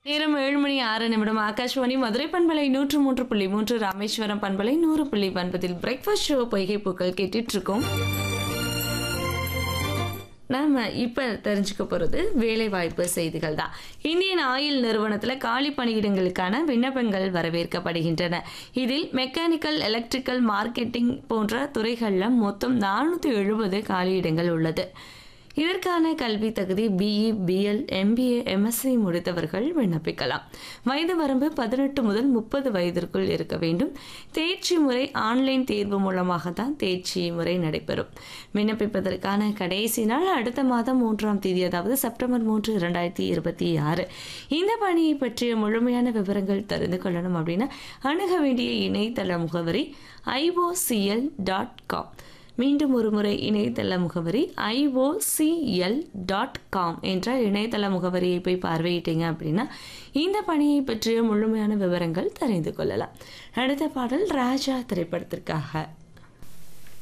நேரம் ஏழு மணி ஆறு நிமிடம் ஆகாஷ்வாணி மதுரை பண்பலை நூற்று மூன்று புள்ளி மூன்று ராமேஸ்வரம் பண்பலை நூறு புள்ளி ஒன்பதில் பிரேக்ஃபாஸ்ட் ஷோ பொய்கை பூக்கள் கேட்டுட்டு இருக்கோம் நாம இப்ப தெரிஞ்சுக்க போறது வேலைவாய்ப்பு செய்திகள் தான் இந்தியன் ஆயில் நிறுவனத்துல காலி பணியிடங்களுக்கான விண்ணப்பங்கள் வரவேற்கப்படுகின்றன இதில் மெக்கானிக்கல் எலக்ட்ரிக்கல் மார்க்கெட்டிங் போன்ற துறைகள்ல மொத்தம் நானூற்றி எழுபது காலியிடங்கள் உள்ளது இதற்கான கல்வி தகுதி பிஇ பிஎல் எம்பிஏ எம்எஸ்சி முடித்தவர்கள் விண்ணப்பிக்கலாம் வயது வரம்பு பதினெட்டு முதல் முப்பது வயதிற்குள் இருக்க வேண்டும் தேர்ச்சி முறை ஆன்லைன் தேர்வு மூலமாக தான் தேர்ச்சி முறை நடைபெறும் விண்ணப்பிப்பதற்கான கடைசி நாள் அடுத்த மாதம் மூன்றாம் தேதி அதாவது செப்டம்பர் மூன்று இரண்டாயிரத்தி இருபத்தி ஆறு இந்த பணியை பற்றிய முழுமையான விவரங்கள் தெரிந்து கொள்ளணும் அப்படின்னா அணுக வேண்டிய இணையதள முகவரி ஐஓசிஎல் டாட் காம் மீண்டும் ஒரு முறை இணையதள முகவரி ஐஓசிஎல் டாட் காம் என்ற இணையதள முகவரியை போய் பார்வையிட்டீங்க அப்படின்னா இந்த பணியை பற்றிய முழுமையான விவரங்கள் தெரிந்து கொள்ளலாம் அடுத்த பாடல் ராஜா திரைப்படத்திற்காக